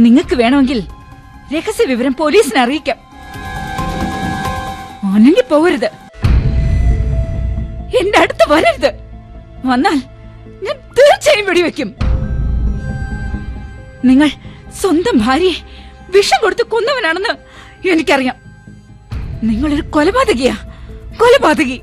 നിങ്ങൾക്ക് വേണമെങ്കിൽ രഹസ്യ വിവരം പോലീസിനെ അറിയിക്കാം അനങ്ങി പോകരുത് എന്റെ അടുത്ത് വരരുത് വന്നാൽ ഞാൻ തീർച്ചയായും വെടിവെക്കും നിങ്ങൾ സ്വന്തം ഭാര്യയെ വിഷം കൊടുത്ത് കൊന്നവനാണെന്ന് എനിക്കറിയാം നിങ്ങളൊരു കൊലപാതകിയാ കൊലപാതകി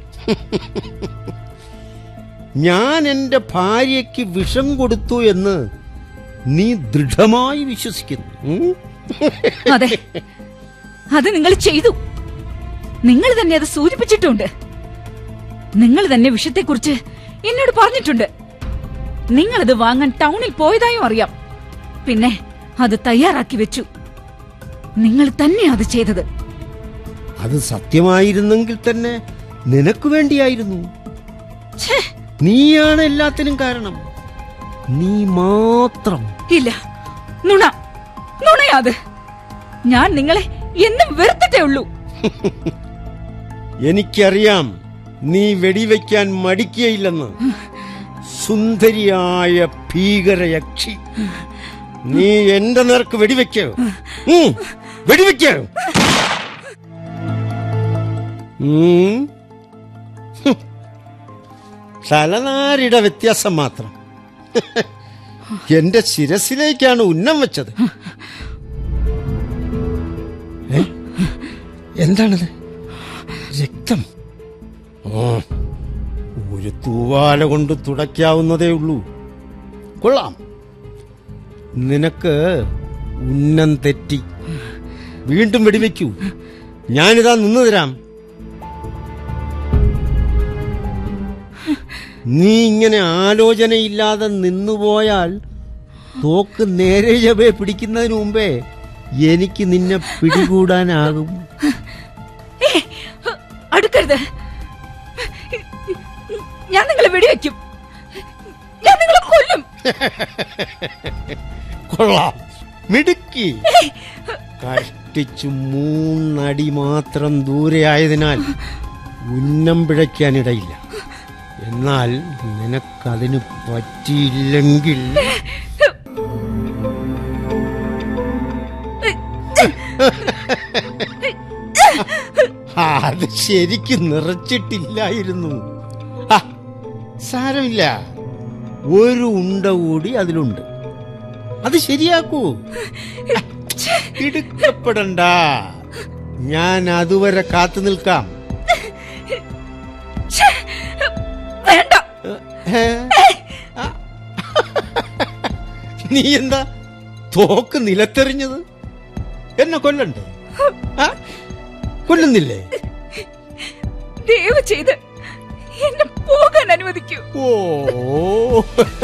ഞാൻ എന്റെ ഭാര്യയ്ക്ക് വിഷം കൊടുത്തു എന്ന് നീ ദൃഢമായി വിശ്വസിക്കുന്നു ഉം? അതെ അത് നിങ്ങൾ ചെയ്തു നിങ്ങൾ തന്നെ അത് സൂചിപ്പിച്ചിട്ടുണ്ട് നിങ്ങൾ തന്നെ വിഷയത്തെക്കുറിച്ച് എന്നോട് പറഞ്ഞിട്ടുണ്ട് നിങ്ങൾ അത് വാങ്ങാൻ ടൗണിൽ പോയതായും അറിയാം പിന്നെ അത് തയ്യാറാക്കി വെച്ചു നിങ്ങൾ തന്നെ അത് ചെയ്തത് അത് സത്യമായിരുന്നെങ്കിൽ തന്നെ നിനക്ക് വേണ്ടിയായിരുന്നു ഛേ, നീയാണ് എല്ലാത്തിനും കാരണം നീ മാത്രം ഇല്ല നുണ നുണയാത് ഞാൻ നിങ്ങളെ എന്നും വെറുത്തിട്ടേ ഉള്ളൂ എനിക്കറിയാം നീ വെടിവെക്കാൻ മടിക്കുകയില്ലെന്ന് സുന്ദരിയായ ഭീകരയക്ഷി നീ എന്റെ നേർക്ക് വെടിവെക്കോ ഉം, വെടിവെക്കോ ഉം. ഹും. തലനാരിയുടെ വ്യത്യാസം മാത്രം എന്റെ ശിരസിലേക്കാണ് ഉന്നം വെച്ചത് ഏ? എന്താണത് രക്തം ഓ ഒരു തൂവാല കൊണ്ട് തുടയ്ക്കാവുന്നതേ ഉള്ളൂ കൊള്ളാം നിനക്ക് ഉന്നം തെറ്റി വീണ്ടും വെടിവെക്കൂ ഞാനിതാ നിന്നു തരാം നീ ഇങ്ങനെ ആലോചനയില്ലാതെ നിന്നുപോയാൽ തോക്ക് നേരെ ചവേ പിടിക്കുന്നതിന് മുമ്പേ എനിക്ക് നിന്നെ പിടികൂടാനാകും ഏ, അടുക്കരുത് ഞാൻ നിങ്ങളെ വെടിവെക്കും ഞാൻ നിങ്ങളെ കൊല്ലും കൊള്ളാം മിടുക്കി കഷ്ടിച്ചു മൂന്നടി മാത്രം ദൂരെയായതിനാൽ ഉന്നം പിഴയ്ക്കാനിടയില്ല എന്നാൽ നിനക്കതിന് പറ്റിയില്ലെങ്കിൽ അത് ശരിക്കും നിറച്ചിട്ടില്ലായിരുന്നു ആ, സാരമില്ല ഒരു ഉണ്ട കൂടി അതിലുണ്ട് അത് ശരിയാക്കൂ ഇടുക്കപ്പെടണ്ട ഞാൻ അതുവരെ കാത്തു നിൽക്കാം ഛേ, വേണ്ട ഏ? ആ. നീ എന്താ തോക്ക് നിലത്തെറിഞ്ഞത് എന്നെ കൊല്ലണ്ടേ ആ? കൊല്ലുന്നില്ലേ ദയവ് ചെയ്ത് എന്നെ പോകാൻ അനുവദിക്കൂ ഓ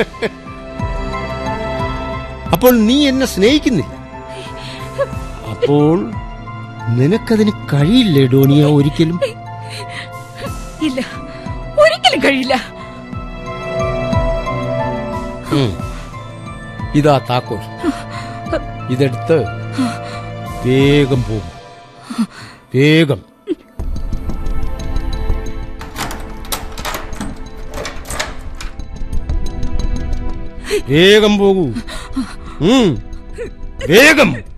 അപ്പോൾ നീ എന്നെ സ്നേഹിക്കുന്നില്ല അപ്പോൾ നിനക്കതിന് കഴിയില്ലേ ഡോണിയ ഒരിക്കലും ഇല്ല ഒരിക്കലും കഴിയില്ല ഉം. ഇതാ താക്കോൽ ഇതെടുത്ത് വേഗം പോകും വേഗം വേഗം പോകൂ ഉം. വേഗം